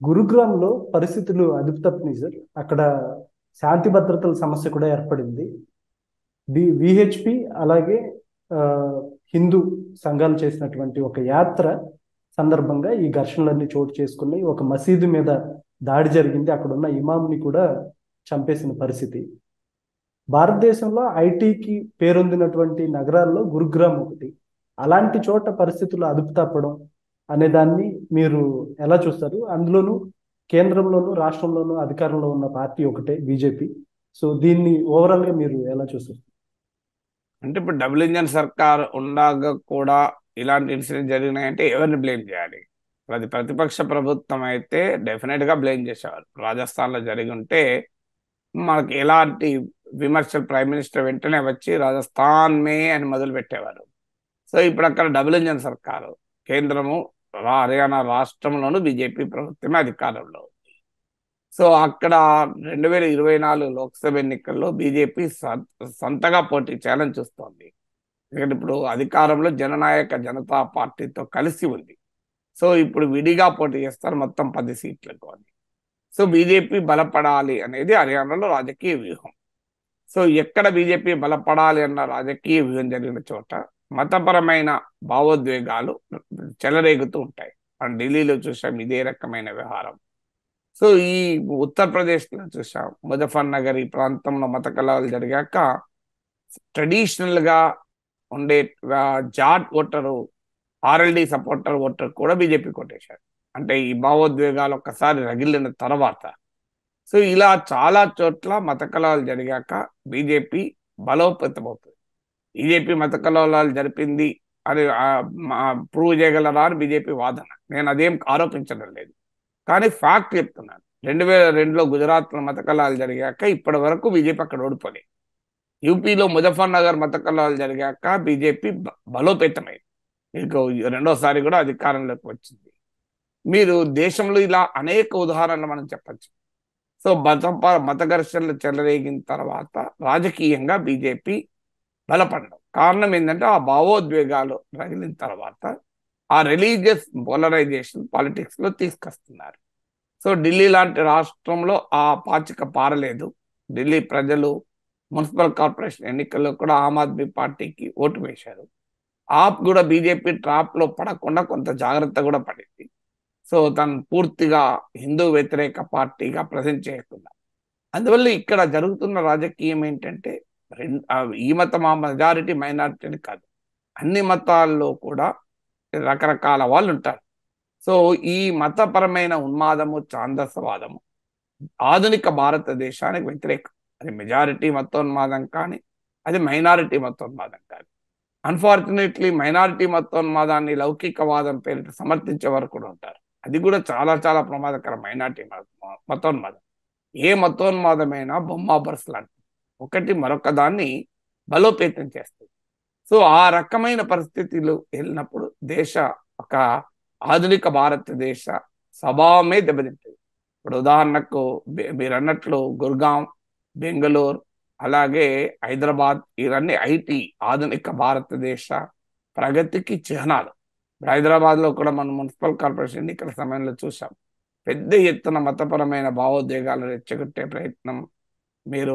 గురుగ్రామ్లో పరిస్థితులు అదుపు తప్పినాయి సార్ అక్కడ శాంతి భద్రతల సమస్య కూడా ఏర్పడింది బి విహెచ్పి అలాగే ఆ, హిందూ సంఘాలు చేసినటువంటి ఒక యాత్ర సందర్భంగా ఈ ఘర్షణలన్నీ చోటు చేసుకున్నాయి ఒక మసీదు మీద దాడి జరిగింది అక్కడ ఉన్న ఇమాంని కూడా చంపేసిన పరిస్థితి భారతదేశంలో ఐటీకి పేరొందినటువంటి నగరాల్లో గురుగ్రామ్ ఒకటి అలాంటి చోట పరిస్థితులు అదుపు తప్పడం అనే దాన్ని మీరు ఎలా చూస్తారు అందులోనూ కేంద్రంలోనూ రాష్ట్రంలోనూ అధికారంలో ఉన్న పార్టీ ఒకటే బీజేపీ సో దీన్ని ఓవరాల్ గా మీరు ఎలా చూస్తారు అంటే ఇప్పుడు డబుల్ ఇంజన్ సర్కార్ ఉండగా కూడా ఇలాంటి ఇన్సిడెంట్ జరిగినాయంటే ఎవరిని బ్లేమ్ చేయాలి అది ప్రతిపక్ష ప్రభుత్వం అయితే డెఫినెట్ గా బ్లేమ్ చేసేవారు రాజస్థాన్ లో జరిగి ఉంటే మనకి ఎలాంటి విమర్శలు ప్రైమ్ మినిస్టర్ వెంటనే వచ్చి రాజస్థాన్ మే అని మొదలు పెట్టేవారు సో ఇప్పుడు అక్కడ డబుల్ ఇంజన్ సర్కారు కేంద్రము రా- హర్యానా రాష్ట్రంలోనూ బీజేపీ ప్రభుత్వమే అధికారంలో ఉంది సో అక్కడ రెండు వేల ఇరవై నాలుగు లోక్సభ ఎన్నికల్లో బీజేపీ సొంతగా పోటీ చేయాలని చూస్తోంది ఎందుకంటే ఇప్పుడు అధికారంలో జననాయక జనతా పార్టీతో కలిసి ఉంది సో ఇప్పుడు విడిగా పోటీ చేస్తారు మొత్తం పది సీట్లకు అని సో బీజేపీ బలపడాలి అనేది హర్యానాలో రాజకీయ వ్యూహం సో ఎక్కడ బీజేపీ బలపడాలి అన్న రాజకీయ వ్యూహం జరిగిన చోట మతపరమైన భావోద్వేగాలు చెలరేగుతూ ఉంటాయి మనం ఢిల్లీలో చూసాం ఇదే రకమైన వ్యవహారం సో ఈ ఉత్తరప్రదేశ్లో చూసాం ముజఫర్ నగర్ ఈ ప్రాంతంలో మత కలహాలు జరిగాక ట్రెడిషనల్ గా ఉండే ఆ, Jat voter RLD supporter voter కూడా బీజేపీ కొట్టేశారు అంటే ఈ భావోద్వేగాలు ఒక్కసారి రగిలిన తర్వాత సో ఇలా చాలా చోట్ల మత కలహాలు జరిగాక బీజేపీ బలోపేతమవుతుంది బీజేపీ మత కలహాలు జరిపింది అని ప్రూవ్ చేయగలరా అని బీజేపీ వాదన నేను అదేం ఆరోపించడం లేదు కానీ ఫ్యాక్ట్ చెప్తున్నాను రెండు వేల రెండులో గుజరాత్లో మత కలహాలు జరిగాక ఇప్పటి వరకు బీజేపీ అక్కడ ఓడిపోలేదు యూపీలో ముజఫర్ నగర్ మత కలహాలు జరిగాక బీజేపీ బ- బలోపేతమైంది మీకు రెండోసారి కూడా అధికారంలోకి వచ్చింది మీరు దేశంలో ఇలా అనేక ఉదాహరణలు మనం చెప్పచ్చు సో మత ప- మత ఘర్షణలు చెలరేగిన తర్వాత రాజకీయంగా బీజేపీ బలపడడం కారణం ఏంటంటే ఆ భావోద్వేగాలు రగిలిన తర్వాత ఆ రిలీజియస్ పోలరైజేషన్ పాలిటిక్స్ లో తీసుకొస్తున్నారు సో ఢిల్లీ లాంటి రాష్ట్రంలో ఆ పాచిక పారలేదు ఢిల్లీ ప్రజలు మున్సిపల్ కార్పొరేషన్ ఎన్నికల్లో కూడా ఆమ్ ఆద్మీ పార్టీకి ఓటు వేశారు ఆప్ కూడా బీజేపీ ట్రాప్ లో పడకుండా కొంత జాగ్రత్త కూడా పడింది సో తను పూర్తిగా హిందూ వ్యతిరేక పార్టీగా ప్రజెంట్ చేయకుండా అందువల్ల ఇక్కడ జరుగుతున్న రాజకీయం ఏంటంటే రెం- ఆ ఈ మతం ఆ మెజారిటీ మైనారిటీ కాదు అన్ని మతాల్లో కూడా రకరకాల వాళ్ళు ఉంటారు సో ఈ మతపరమైన ఉన్మాదము ఛాందసవాదము ఆధునిక భారతదేశానికి వ్యతిరేకం అది మెజారిటీ మతోన్మాదం కానీ అది మైనారిటీ మతోన్మాదం కానీ అన్ఫార్చునేట్లీ మైనారిటీ మతోన్మాదాన్ని లౌకికవాదం పేరిట సమర్థించే వారు కూడా ఉంటారు అది కూడా చాలా చాలా ప్రమాదకరం మైనారిటీ మత- మతోన్మాదం ఏ మతోన్మాదమైనా బొమ్మాబర్స్ లాంటిది ఒకటి మరొక దాన్ని బలోపేతం చేస్తుంది సో ఆ రకమైన పరిస్థితులు వెళ్ళినప్పుడు దేశ ఒక ఆధునిక భారతదేశ స్వభావమే దెబ్బతింటుంది ఇప్పుడు ఉదాహరణకు బి- మీరు అన్నట్లు గుర్గాం బెంగళూరు అలాగే హైదరాబాద్ ఇవన్నీ ఐటీ ఆధునిక భారతదేశ ప్రగతికి చిహ్నాలు ఇప్పుడు హైదరాబాద్ లో కూడా మనం మున్సిపల్ కార్పొరేషన్ ఎన్నికల సమయంలో చూసాం పెద్ద ఎత్తున మతపరమైన భావోద్వేగాలు రెచ్చగొట్టే ప్రయత్నం మీరు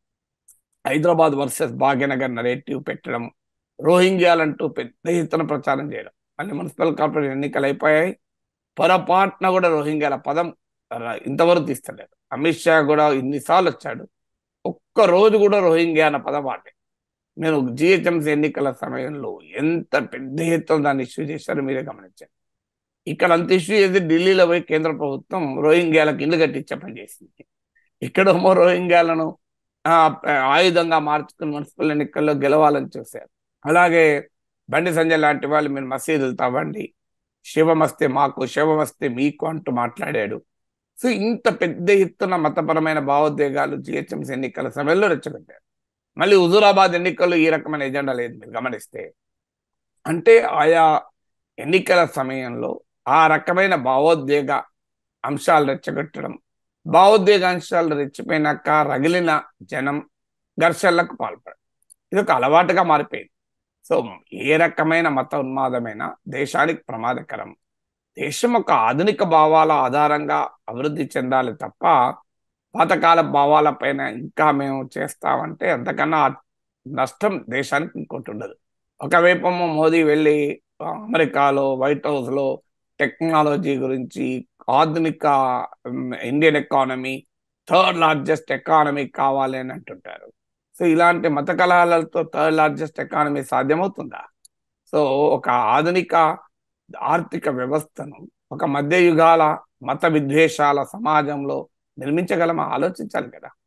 హైదరాబాద్ వర్సెస్ భాగ్యనగర్ నరేటివ్ పెట్టడం రోహింగ్యాలంటూ పెద్ద ఎత్తున ప్రచారం చేయడం మళ్ళీ మున్సిపల్ కార్పొరేషన్ ఎన్నికలు అయిపోయాయి పొరపాటున కూడా రోహింగ్యాల పదం ర- ఇంతవరకు తీస్తలేరు అమిత్ షా కూడా ఇన్నిసార్లు వచ్చాడు ఒక్క రోజు కూడా రోహింగ్యా అన్న పదం వాడే నేను జిహెచ్ఎంసీ ఎన్నికల సమయంలో ఎంత పెద్ద ఎత్తున దాన్ని ఇష్యూ చేశారో మీరే గమనించండి ఇక్కడ అంత ఇష్యూ చేసి ఢిల్లీలో పోయి కేంద్ర ప్రభుత్వం రోహింగ్యాలకు ఇల్లు కట్టించే పని చేసింది ఇక్కడేమో రోహింగ్యాలను ఆ, ఆయుధంగా మార్చుకుని మున్సిపల్ ఎన్నికల్లో గెలవాలని చూశారు అలాగే బండి సంజయ్ లాంటి వాళ్ళు మీరు మసీదులు తవ్వండి శివమస్తే మాకు శివమస్తే మీకు అంటూ మాట్లాడాడు సో ఇంత పెద్ద ఎత్తున మతపరమైన భావోద్వేగాలు జిహెచ్ఎంసీ ఎన్నికల సమయంలో రెచ్చగొట్టారు మళ్ళీ హుజూరాబాద్ ఎన్నికల్లో ఈ రకమైన ఎజెండా లేదు మీరు గమనిస్తే అంటే ఆయా ఎన్నికల సమయంలో ఆ రకమైన భావోద్వేగ అంశాలు రెచ్చగొట్టడం భావోద్వేగ అంశాలు రెచ్చిపోయినాక రగిలిన జనం ఘర్షణలకు పాల్పడడం ఇది ఒక అలవాటుగా మారిపోయింది సో ఏ రకమైన మత ఉన్మాదమైన దేశానికి ప్రమాదకరం దేశం ఒక ఆధునిక భావాల ఆధారంగా అభివృద్ధి చెందాలి తప్ప పాతకాల భావాల పైన ఇంకా మేము చేస్తామంటే అంతకన్నా నష్టం దేశానికి ఇంకోటి ఉండదు ఒకవైపేమో మోదీ వెళ్ళి అమెరికాలో వైట్ హౌస్లో టెక్నాలజీ గురించి ఆధునిక um, Indian economy third largest economy కావాలి అని అంటుంటారు సో ఇలాంటి మత కలహాలతో థర్డ్ లార్జెస్ట్ ఎకానమీ సాధ్యమవుతుందా సో ఒక ఆధునిక ఆర్థిక వ్యవస్థను ఒక మధ్య యుగాల మత విద్వేషాల సమాజంలో నిర్మించగలమా ఆలోచించాలి కదా